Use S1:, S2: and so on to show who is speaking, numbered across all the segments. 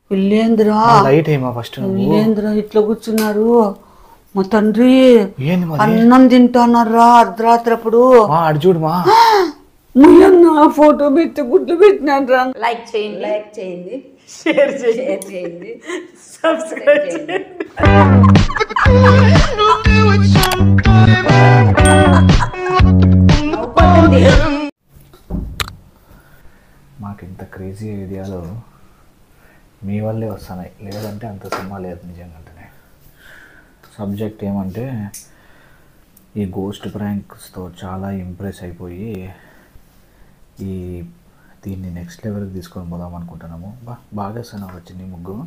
S1: పిల్లేంద్రా
S2: light ఏమా first నువ్వు
S1: పిల్లేంద్రా ఇట్లా కూర్చున్నారు మా తండ్రి
S2: ఏంది మరి
S1: అన్నం తింటున్నారా అర్ధరాత్రి అప్పుడు
S2: మా అడు చూడు మా
S1: ముయ్యన్న ఫోటో పెట్టి గుడ్లు పెట్టినాడు రా
S3: లైక్ చేయండి
S4: లైక్ చేయండి
S3: షేర్ చేయండి
S4: షేర్ చేయండి
S3: సబ్స్క్రైబ్ చేయండి
S4: నవ్వుకోండి.
S2: మాకు ఇంత క్రేజీ ఐడియాలు మీ వల్లే వస్తున్నాయి లేదంటే అంత సినిమా లేదు నిజంగానే సబ్జెక్ట్ ఏమంటే ఈ గోస్ట్ ప్రాంక్స్తో చాలా ఇంప్రెస్ అయిపోయి ఈ దీన్ని నెక్స్ట్ లెవెల్కి తీసుకొని పోదాం అనుకుంటున్నాము బా బాగా వేస్తున్నావు వచ్చింది ఈ ముగ్గు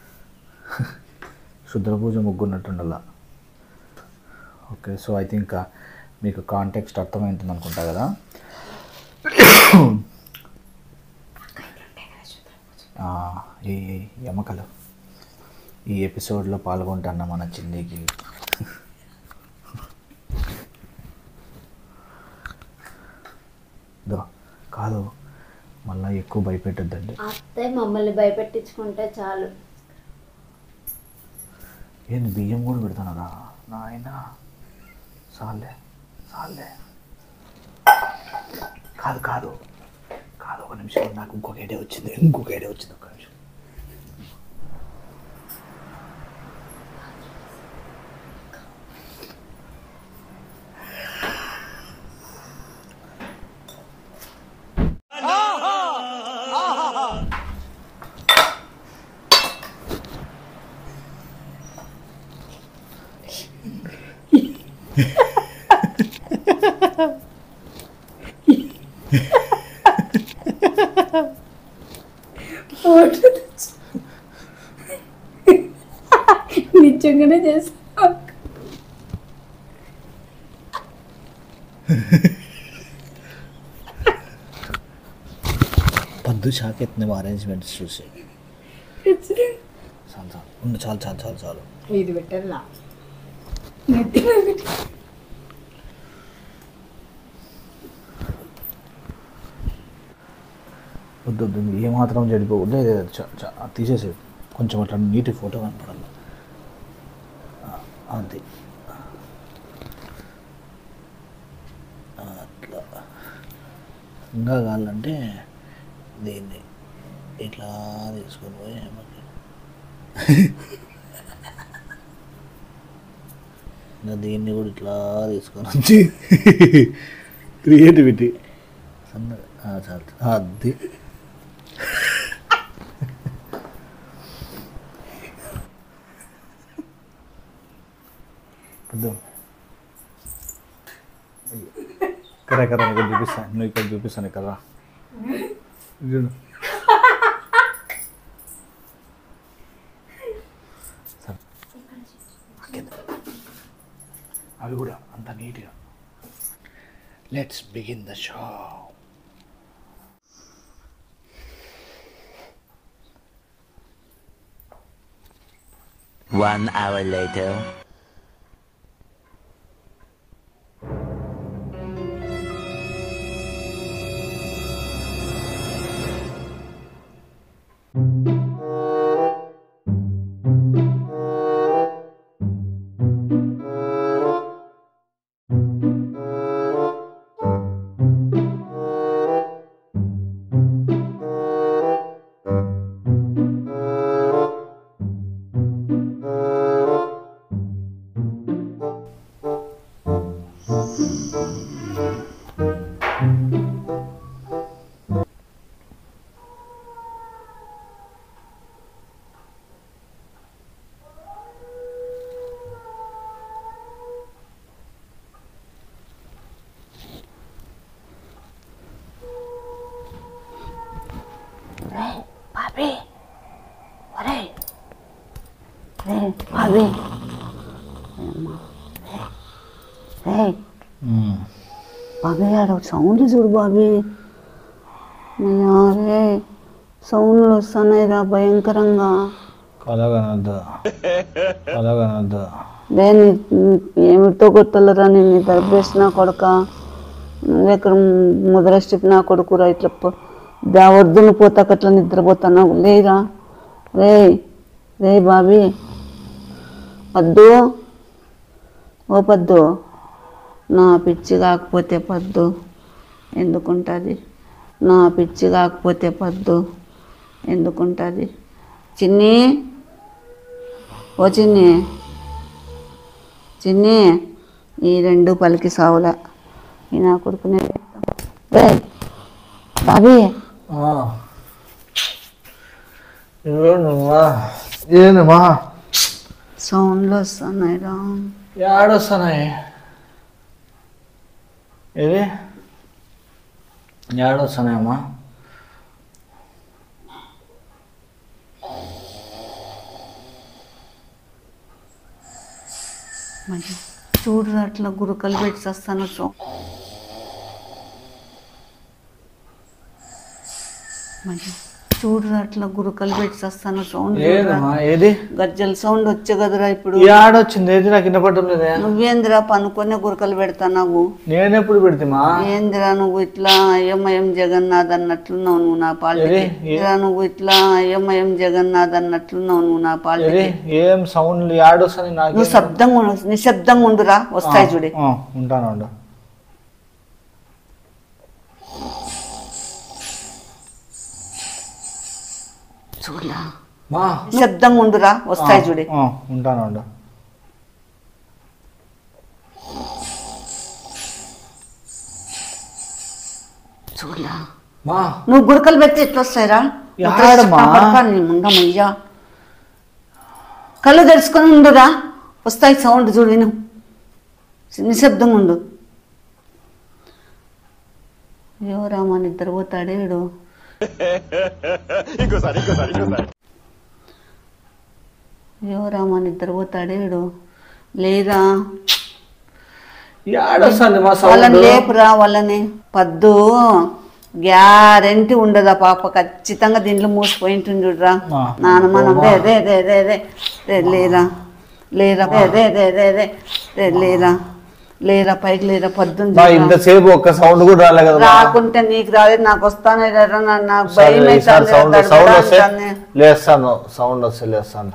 S2: శుద్ర పూజ ముగ్గు ఉన్నట్టుండలా ఓకే సో ఐ థింక్ మీకు కాంటెక్స్ట్ అర్థమవుతుంది అనుకుంటా కదా ఆ, ఈ ఎమకలు ఈ ఎపిసోడ్లో పాల్గొంటున్న మన చిన్నికి దో కాదు మళ్ళీ ఎక్కువ భయపెట్టద్దండి
S5: అత్తయ్య మమ్మల్ని భయపెట్టించుకుంటే చాలు
S2: ఏంది బియ్యం కూడా పెడతానరా నాయన సాలే సాలే కాదు కాదు కాదు ఒక నిమిషం నాకు ఇంకొక ఐడియా వచ్చింది ఇంకొక ఐడియా వచ్చింది ఒక నిమిషం
S5: ఫోటో తెచ్చు. నిజంగానే చేస్తా
S2: పద్దు షాక్ ఎత్తుంది అరేంజ్మెంట్స్ చూసి చాలు చాలు ఉండు చాలు చాలు చాలు చాలు
S5: ఇది పెట్టాలా
S2: వద్దు వద్దు ఏ మాత్రం చెడిపోవద్దు లేదు లేదు, చ- చ- తీసేసి కొంచెం అట్లా నీటి ఫోటో కనపడాలి ఆ, అంతే ఆ, అట్లా ఇంకా కావాలంటే దీన్ని ఇట్లా తీసుకొని పోయి ఏమంటే ఇంకా దీన్ని కూడా ఇట్లా తీసుకొని వచ్చి క్రియేటివిటీ సన్నగా ఆ, చాలు ఆ, అది వద్దు కరా కరా ఇక్కడ చూపిస్తాను నువ్వు ఇక్కడ చూపిస్తాను ఇక్కడ రా. చూడు సరే. కింద. అవి కూడా అంత నీట్గా let's begin the show
S6: One hour later.
S5: Bobby ఒరే రే బాబీ రే బాబీ ఆడ సౌండ్ చూడు బాబీ అయ్యా రే సౌండ్లు వస్తున్నాయి రా భయంకరంగా
S2: కలగనద్దు కలగనద్దు
S1: రే నీ ఏమిటో కొత్తలరా నేను దర్భేసిన కొడక నువ్వు ఎక్కడ ముద్రష్టిప్ నా కొడుకురా ఇట్లా దేవద్దును పోతాక అట్లా నిద్రపోతున్నావు లేరా రే రే బాబీ పద్దు ఓ పద్దు నా పిచ్చి కాకపోతే పద్దు ఎందుకుంటుంది నా పిచ్చి కాకపోతే పద్దు ఎందుకుంటుంది చిన్ని ఓ చిన్ని చిన్ని ఈ రెండు పలికి సావుల ఈ నా కొడుకునే రే బాబీ
S2: ఏందమ్మా ఏందమ్మా
S1: సౌండ్లు వస్తున్నాయి రా
S2: ఏడొస్తున్నాయి ఏది ఏడొస్తున్నాయమ్మా
S1: మరి చూడు అట్లా గురకలు పెట్టి వస్తాను సో మరి చూడు అట్లా గురకలు పెట్టి వస్తాను సౌండ్
S2: ఏదమ్మా ఏది
S1: గజ్జల సౌండ్ వచ్చే కదరా ఇప్పుడు
S2: ఏడొచ్చింది ఏది నాకు కింద పడటం లేదే
S1: నువ్వేందిరా పనుకొనే గురకలు పెడతావు
S2: నేనెప్పుడు పెడితేమా
S1: ఏందిరా నువ్వు ఇట్లా అయ్యమయం జగన్నాథ్ అన్నట్లున్నావు నువ్వు నా పాలిటి ఏందిరా నువ్వు ఇట్లా అయ్యమయం జగన్నాథ్ అన్నట్లున్నావు నువ్వు నా పాలిటి
S2: ఏది ఏం సౌండ్ ఏడొస్తాయి నాకు
S1: నువ్వు శబ్దంగా ఉండు నిశ్శబ్దంగా ఉండురా వస్తాయి చూడి
S2: ఉంటాను ఉండు
S1: చూడలా
S2: మా
S1: నిశ్శబ్దంగా ఉండురా వస్తాయి చూడి
S2: ఆ, ఉంటాను ఉండు
S1: చూడలా
S2: మా
S1: నువ్వు గురకలు పెట్టి ఎట్లా వస్తాయిరా
S2: యాడమ్మా?
S1: నీ ముండమయ్యా కళ్ళు తెరుచుకొని ఉండురా వస్తాయి సౌండ్ చూడు విను నిశ్శబ్దంగా ఉండు ఎవరామా నిద్రపోతాడే వీడు ఎవరామా నిద్రపోతాడే వీడు లేదా
S2: ఏడొస్తుంది మా
S1: వాళ్ళని
S2: సౌండ్
S1: లేపురా వాళ్ళని పద్దు గ్యారెంటీ ఉండదు ఆ పాప ఖచ్చితంగా దీంట్లో మూసిపోయి ఉంటుంది చూడరా
S2: ఆ.
S1: నానమ్మ రే రే రే రే రే రే లేరా లేరా రే రే రే రే రే రే లేరా లేరా పైకి లేరా పొద్దున్న
S2: మా
S1: చూడరా.
S2: ఇంతసేపు ఒక్క సౌండ్ కూడా రాలే కదా మా.
S1: రాకుంటే నీకు రాలేదు నాకు వస్తానే రా నాకు
S2: సరే,
S1: భయం
S2: ఈసారి
S1: అవుతుంది,
S2: సౌండ్ సౌండ్ వస్తే
S1: దడదడ
S2: లేస్తాను సౌండ్ వస్తే లేస్తాను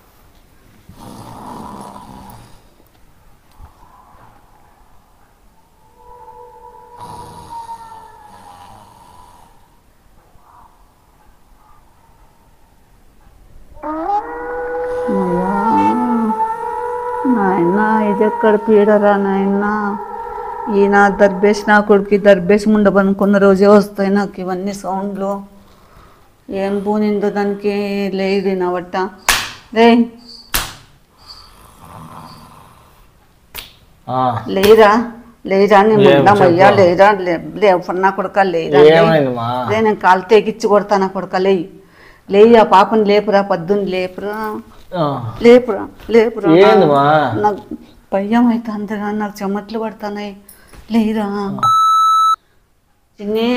S1: అయ్యా, నాయనా ఇది ఎక్కడ పీడరా నాయనా ఈ నా దర్బేష్ నా కొడుకు దర్బేష్ ఉండబనుకున్న రోజే వస్తాయి నాకు ఇవన్నీ సౌండ్లు ఏం పూనిందో దానికి లేదు నా వట్ట రే
S2: ఆ,
S1: లేరా లేరా నేను
S2: ఏం
S1: ఉండమయ్యా
S2: చెప్పు?
S1: లేరా లే- లేవు నా కొడుక లేరా లే.
S2: ఏమైంది మా
S1: అదే నేను కాలు తెగిచ్చి కొడతా నా కొడుక లేయి లేయి ఆ పాపని లేపురా పొద్దున్న లేపురా
S2: ఆ,
S1: లేపురా లేపురా
S2: ఏంది మా
S1: నాకు భయం అవుతుందిరా నాకు చెమట్లు పడుతున్నాయి లేరా చిన్ని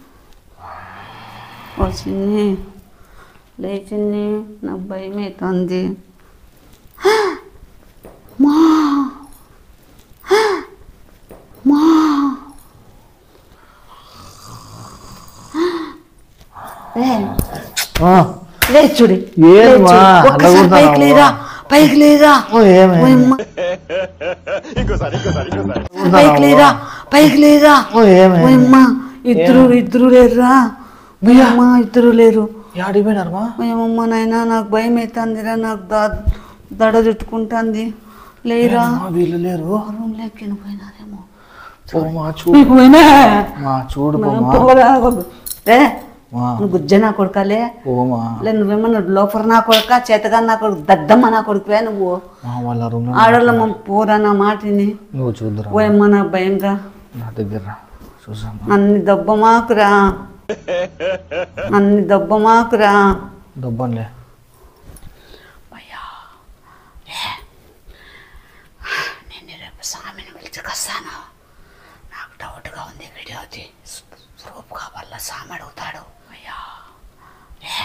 S1: ఓ చిన్ని లే చిన్ని నాకు భయం అవుతుంది మా మా లే
S2: ఆ,
S1: లే చూడి
S2: ఏం
S1: లే
S2: మా?
S1: చూడు. ఒక్కసారి
S2: అడగొద్దా
S1: పైకి లేరా పైకి లేరా
S2: ఓ, ఏమైంది?
S1: ఓయమ్మ. పైకి లేరా పైకి లేరా
S2: ఓ, ఏమైంది?
S1: ఓయమ్మ ఇద్దరు ఇద్దరు లేరురా అమ్మ ఇద్దరు లేరు
S2: యాడిపోయినారు మా
S1: ఏమమ్మ నాయనా నాకు భయం అవుతుందిరా నాకు దా దడ చుట్టుకుంటుంది లేరా
S2: మా వీళ్ళు లేరు
S1: రూమ్ లెక్కిన పోయినారేమో
S2: ఓ మా చూడు
S1: నీకు పోయినా
S2: మా చూడు పో మా
S1: పోరా. రే
S2: మా
S1: నువ్వు గుజ్జ నా కొడుకలే
S2: ఓ మా
S1: లే నువ్వేమన్నా లోఫర్ నా కొడుక చేతగా నా కొడుకు దద్దమ్మ నా కొడుకువే నువ్వు
S2: మా వాళ్ళ రూమ్
S1: ఆడోళ్ళమ్మ పోరా నా మాటిని
S2: నువ్వు చూద్దురా
S1: ఓయమ్మ నా భయంగా
S2: నా దగ్గర రా. చూసామా
S1: నన్ను దెబ్బమాకురా నన్ను దెబ్బమాకురా
S2: దబ్బన్లే
S1: నేను రేపు స్వామిని పిలుచుకొస్తాను నాకు డౌట్గా ఉంది వీడియోది ప్రూఫ్ కావాలా స్వామి అడుగుతాడు అయ్యా ఏ,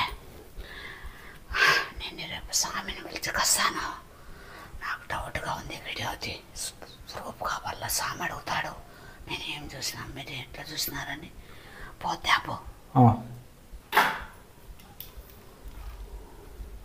S1: నేను రేపు స్వామిని పిలుచుకొస్తాను నాకు డౌట్గా ఉంది వీడియోది ప్రూఫ్ కావాలా స్వామి అడుగుతాడు నేను ఏం చూసినా మీరు ఎట్లా చూసినారని పోతే పో
S2: ఆ.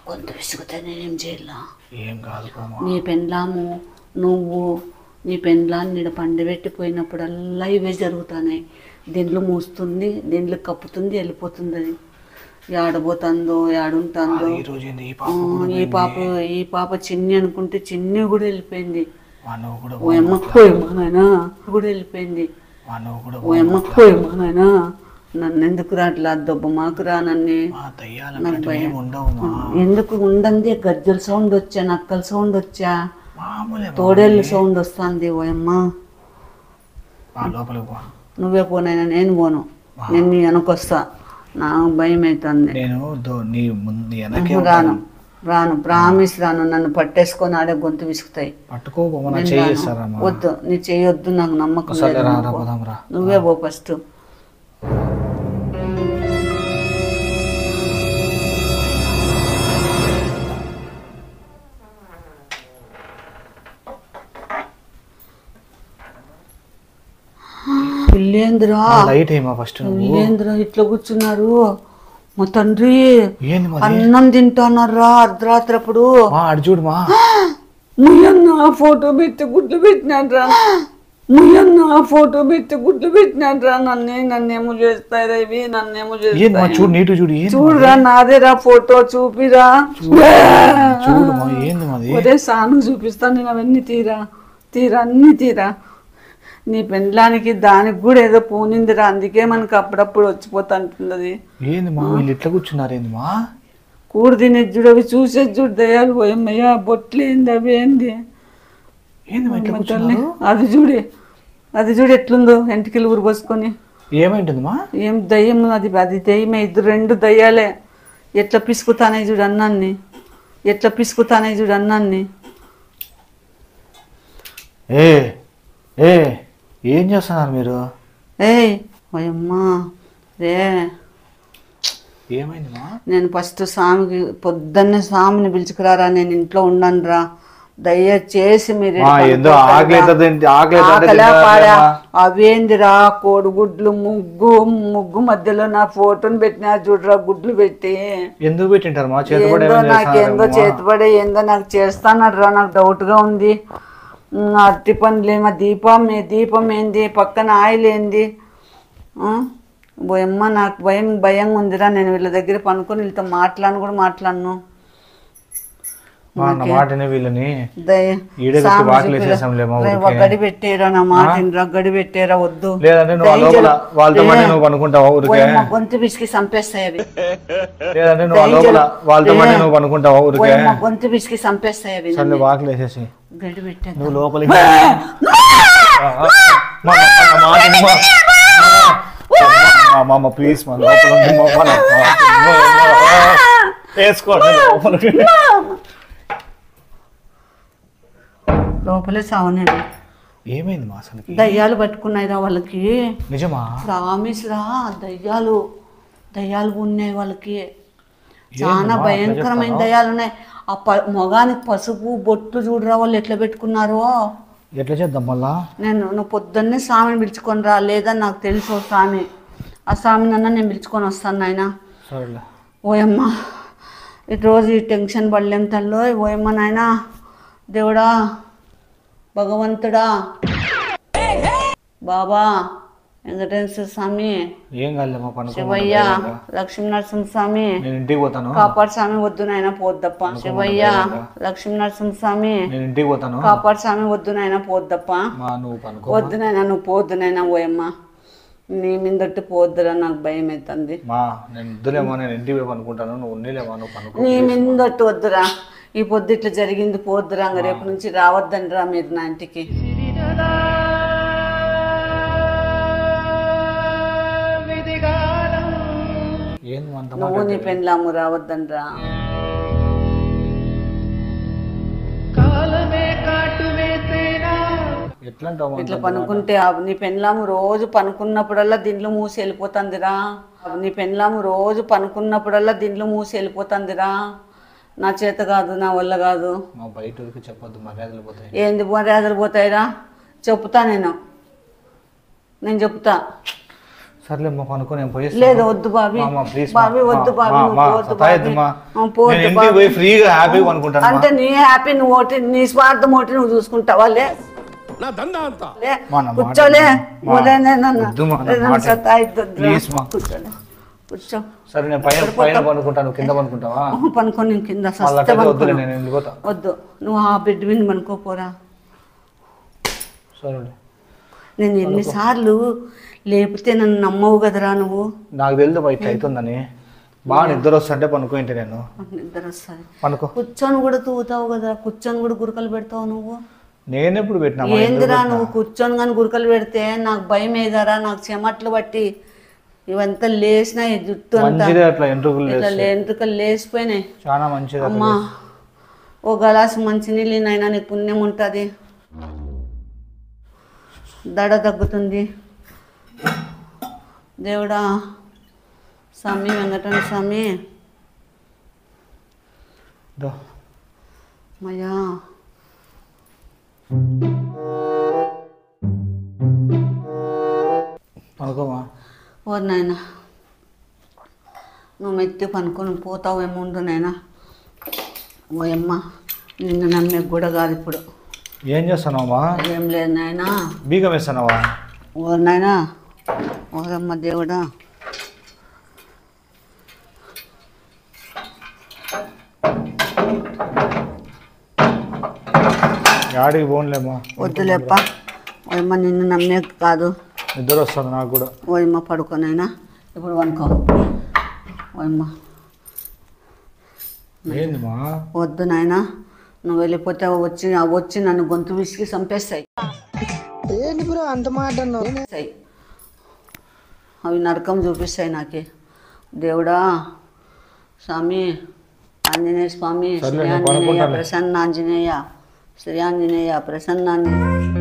S5: గొంతు విసుగుతే నేనేం చేయాలా
S2: ఏం కాదు కోమా
S5: నీ పెండ్లాము నువ్వు నీ పెండ్లాన్ని ఈడ పండబెట్టిపోయినప్పుడల్లా ఇవే జరుగుతున్నాయి దీంట్లో మూస్తుంది దీంట్లో కప్పుతుంది వెళ్ళిపోతుంది అది ఏడబోతుందో ఏడుంటుందో
S2: ఈ రోజు ఏంది ఈ
S5: ఆ,
S2: పాప కూడా
S5: ఈ పాప ఈ పాప చిన్ని అనుకుంటే చిన్ని కూడా వెళ్ళిపోయింది
S2: మా నువ్వు కూడా
S5: ఓ అమ్మ పోయమ్మా నాయనా కూడా వెళ్ళిపోయింది
S2: మా నువ్వు కూడా
S5: ఓ అమ్మ పోయమ్మా నాయనా నన్ను ఎందుకు రాట్లా దొబ్బ మాకు రా నన్ను
S2: మా దయ్యాలు ఏమి ఉండవు మా
S5: ఎందుకు ఉండంది గజ్జల సౌండ్ వచ్చా నక్కల సౌండ్ వచ్చా
S2: మామూలే మా.
S5: తోడేళ్ళ సౌండ్ వస్తుంది ఓ అమ్మ
S2: మా లోపలికి పో
S5: నువ్వే పోనైనా నేను పోను నేను నీ వెనకొస్తా నాకు భయం అవుతుంది
S2: నేను దో- నీ ముందు నీ వెనకే
S5: రాను రాను ప్రామిస్ రాను నన్ను పట్టేసుకొని ఆడే గొంతు విసుకుతాయి
S2: పట్టుకో బొమ్మ
S5: నేను
S2: చేయిస్తారా
S5: రాను. వద్దు నీ చేయొద్దు నాకు నమ్మకం
S2: సరే
S5: లేదు
S2: రా రా
S5: నువ్వు పో.
S2: పోదాం రా
S5: నువ్వే పో ఫస్ట్ పిల్లేంద్రా
S2: లైట్ ఏమా ఫస్ట్ నువ్వు
S5: పిల్లేంద్రా ఇట్లా కూర్చున్నారు మా తండ్రి
S2: ఏంది మరి
S5: అన్నం తింటున్నారా అర్ధరాత్రి అప్పుడు
S2: మా అడు చూడు మా
S5: ముయ్యన్న ఫోటో పెట్టి గుడ్లు పెట్టినాడ్రా ముయ్యన్న ఫోటో పెట్టి గుడ్లు పెట్టినాడ్రా నన్నే నన్నేమో చేస్తారా ఇవి నన్నేమో
S2: ఏంది మా
S5: చేస్తాయి
S2: చూడు నీటు చూడు ఏంది
S5: చూడురా నాదేరా ఫోటో చూపిరా
S2: చూడు మా ఏంది మాది
S5: ఒరే సాను చూపిస్తాను నేను అవన్నీ తీరా తీరా అన్ని తీరా నీ పెండ్లానికి దానికి కూడా ఏదో పూనిందిరా అందుకే మనకు అప్పుడప్పుడు వచ్చిపోతా అంటున్నది
S2: ఏంది మా వీళ్ళు ఇట్లా కూర్చున్నారు ఏంది మా
S5: కూడు తినేది చూడు అవి చూసేది చూడు దయాలు పోయమ్మయ్యా బొట్లు ఏంది అవి ఏంది
S2: ఏంది మా ఇట్లా
S5: తల్లి,
S2: కూర్చున్నారు
S5: అది చూడి అది చూడు ఎట్లుందో ఎంటికలు ఊరు పోసుకొని
S2: ఏమైంటుంది మా
S5: ఏం దయ్యం అది అది దయ్యమే ఇద్దరు రెండు దయ్యాలే ఎట్లా పిసుకుతానే చూడు అన్నాన్ని ఎట్లా పిసుకుతానే చూడు అన్నాన్ని
S2: ఏ ఏ ఏం చేస్తున్నారు మీరు
S5: ఏయ్ ఓయమ్మా రే
S2: ఏమైంది మా
S5: నేను ఫస్ట్ స్వామికి పొద్దున్నే స్వామిని పిలుచుకురారా నేను ఇంట్లో ఉండను రా దయచేసి మీరు
S2: మా
S5: ఈడ
S2: ఏందో
S5: పడుకోకండి
S2: ఆకలి
S5: రా.
S2: అవుతుంది, ఆకలి అవుతుంది
S5: ఆకలే
S2: తింటారా
S5: పాడా
S2: లేవా?
S5: అవేందిరా కోడిగుడ్లు ముగ్గు ముగ్గు మధ్యలో నా ఫోటోని పెట్టినా చూడరా గుడ్లు పెట్టి
S2: ఎందుకు పెట్టింటారు మా చేతపడి
S5: ఏందో నాకేందో చేతిపడే ఏందో నాకు చేస్తానరా నాకు డౌట్ గా ఉంది ఉమ్, అరటి పండ్లు ఏమో దీపం ఏ- దీపం ఏంది పక్కన ఆయిల్ ఏంది ఆ? భయమ్మ నాకు భయం భయం ఉందిరా నేను వీళ్ళ దగ్గర పనుకొని వీళ్ళతో మాట్లాడను కూడా మాట్లాడను
S2: మా అన్న మాటనే వీళ్ళని
S5: దయ
S2: ఈడే పెట్టి
S5: సామి
S2: వాకిలి
S5: చూపిరా.
S2: వేసేసాంలే మా
S5: రే,
S2: ఊరికే.
S5: ఒక గడి పెట్టేరా నా మాట వినరా, గడి పెట్టేరా వద్దు
S2: లేదంటే నువ్వు ఆ
S5: దయ
S2: లోపల
S5: జరు-
S2: వాళ్ళతో పాటు
S5: ఏ,
S2: నువ్వు పనుకుంటావా ఊరికే
S5: పోయమ్మ, గొంతు పిసికి చంపేస్తాయి అవి
S2: లేదంటే నువ్వు ఆ
S5: దయ
S2: లోపల
S5: జరు-
S2: వాళ్ళతో పాటు
S5: ఏ,
S2: నువ్వు పనుకుంటావా ఊరికే
S5: పోయమ్మ, గొంతు పిసికి చంపేస్తాయి అవి
S2: సర్లే వాకిలి వేసేసి
S5: గడి పెట్టే
S2: నువ్వు లోపలికి మా మా మాట విను, మా. మా మామ ప్లీజ్ మా లోపల ఉంది, మా, మా, మా, మా. వేసుకోండి లోపలికి
S5: లోపలే సావనండి
S2: ఏమైంది మా అసలుకి
S5: దయ్యాలు పట్టుకున్నాయిరా వాళ్ళకి
S2: నిజమా
S5: ప్రామిస్ రా దయ్యాలు దయ్యాలు ఉన్నాయి వాళ్ళకి చాలా భయంకరమైన దయ్యాలు ఉన్నాయి ఆ ప మొగానికి పసుపు బొట్టు చూడరా వాళ్ళు ఎట్లా పెట్టుకున్నారో
S2: ఎట్లా చేద్దాం మళ్ళా
S5: నేను నువ్వు పొద్దున్నే స్వామిని పిలుచుకొని రా లేదా నాకు తెలుసు ఓ స్వామి ఆ స్వామిని అన్న నేను పిలుచుకొని వస్తాను నాయన
S2: సరేలే
S5: ఓయమ్మ ఈ రోజు ఈ టెన్షన్ పడలేం తల్లో ఓయమ్మ నాయన దేవుడా భగవంతుడా బాబా వెంకటేశ్వర స్వామి
S2: ఏం కాదులేమా పనుకో
S5: శివయ్య లక్ష్మీ నరసింహ స్వామి
S2: నేను ఇంటికి పోతాను
S5: కాపాడు స్వామి వద్దు నాయన పోద్దప్ప శివయ్య లక్ష్మీ నరసింహ స్వామి
S2: నేను ఇంటికి పోతాను
S5: కాపాడు స్వామి వద్దు నాయన పోద్దప్ప
S2: మా నువ్వు పనుకో
S5: వద్దు నాయన నువ్వు పోద్దు నాయన ఓయమ్మ నీ మీదట్టు పోద్దురా నాకు భయం అవుతుంది
S2: మా నేను వద్దులేమో నేను ఇంటికి పోయి పనుకుంటాను నువ్వు ఉన్నీలేమా నువ్వు పనుకో
S5: నీ మీదట్టు వద్దురా ఈ పొద్దు ఇట్లా జరిగింది పోద్దురా ఇంక రేపు నుంచి రావద్దని రా మీరు నా ఇంటికి
S2: ఏంది అంత
S5: నువ్వు నీ పెళ్ళాము రావద్దని రా
S2: ఎట్లా అంటావు
S5: ఇట్లా పనుకుంటే ఆ నీ పెళ్ళాము రోజు పనుకున్నప్పుడల్లా దీంట్లో మూసి వెళ్ళిపోతుందిరా నీ పెళ్ళాము రోజు పనుకున్నప్పుడల్లా దీంట్లో మూసి వెళ్ళిపోతుందిరా నా చేత కాదు నా వల్ల కాదు
S2: మా బయట ఊరికి చెప్పొద్దు మర్యాదలు పోతాయి
S5: ఏంది మర్యాదలు పోతాయిరా చెప్తా నేను నేను చెప్తా
S2: సర్లే అమ్మా పనుకో నేను పోయి
S1: లేదు వద్దు బాబీ
S2: ప్లీజ్
S1: బాబీ వద్దు బాబీ నువ్వు పోవద్దు బాబీ నువ్వు పోవద్దు
S2: ఇంటికి
S1: బాబీ
S2: పోయి ఫ్రీగా హ్యాపీగా అనుకుంటాను
S1: అంటే నీ హ్యాపీ నువ్వు ఒకటి నీ స్వార్థం ఒకటి నువ్వు చూసుకుంటావా లే
S4: నా దందా అంతా
S1: లే,
S2: మా నా మాట
S1: కూర్చోలే
S2: మా.
S1: ఒరే నేనన్నా.
S2: వద్దు మా, నా
S1: రే, నన్ను
S2: మాట.
S1: సతాయిద్దొద్దురా.
S2: ప్లీజ్ మా.
S1: కూర్చోలే కూర్చో
S2: సరే నేను పైన పైన పనుకుంటాను కింద పనుకుంటావా
S1: పనుకో నేను కింద సస్తే
S2: వాళ్ళకైతే వద్దులే
S1: పనుకో.
S2: నేను వెళ్ళిపోతా
S1: వద్దు నువ్వు ఆ బెడ్ విని పనుకోపోరా
S2: సరే
S1: నేను ఎన్నిసార్లు లేపితే నన్ను నమ్మవు కదరా నువ్వు
S2: నాకు తెలియదు బయట అవుతుందని బాగా నిద్ర వస్తుంటే పనుకోయింటే నేను
S1: నాకు నిద్ర వస్తుంది
S2: పనుకో
S1: కూర్చొని కూడా తూగుతావు కదరా కూర్చొని కూడా గురకలు పెడతావు నువ్వు
S2: నేను ఎప్పుడు పెట్టినా మా
S1: ఏందిరా నువ్వు కూర్చొని కానీ గురకలు పెడితే నాకు భయం ఏదారా నాకు చెమట్లు బట్టి ఇవంతా లేచినాయి జుట్టు అంతా
S2: మంచిదే అట్లా ఎంట్రుకులు
S1: ఇట్లా లేంట్రుకలు లేచిపోయినాయి
S2: చాలా మంచిది అట్లా
S1: అమ్మా ఓ గలాసు మంచినీళ్ళు నైనా నీకు పుణ్యం ఉంటుంది దడ తగ్గుతుంది దేవుడా స్వామి వెంకటరమణ స్వామి
S2: దో.
S1: మయా
S2: పనుకోమా
S1: ఓ నాయన నువ్వు మెత్తి పనుకొని పోతావేమో ఉండు నాయన ఓ అమ్మ నిన్ను నమ్మే కూడా కాదు ఇప్పుడు
S2: ఏం చేస్తున్నావమ్మా
S1: ఏం లేదు నాయనా
S2: బీగం వేస్తున్నావా
S1: ఓ నాయనా ఓరమ్మ దేవుడా
S2: యాడికి పోన్లేమ్మా
S1: వద్దులేప్ప ఓయమ్మ నిన్ను నమ్మే కాదు
S2: నిద్ర వస్తుంది నాకు కూడా
S1: ఓయమ్మ పడుకోనైనా ఇప్పుడు వనుకో ఓయమ్మ
S2: ఏందిమా
S1: వద్దు నాయనా నువ్వు వెళ్ళిపోతే వచ్చి వచ్చి నన్ను గొంతు విసిగి చంపేస్తాయి చంపేస్తాయి. అవి నరకం చూపిస్తాయి నాకే దేవుడా స్వామి ఆంజనేయ స్వామి శ్రీ
S2: సర్లే, నేను
S1: ఆంజనేయ
S2: పడుకుంటాను.
S1: ప్రసన్న ఆంజనేయ శ్రీ ఆంజనేయ ప్రసన్న ఆంజనేయ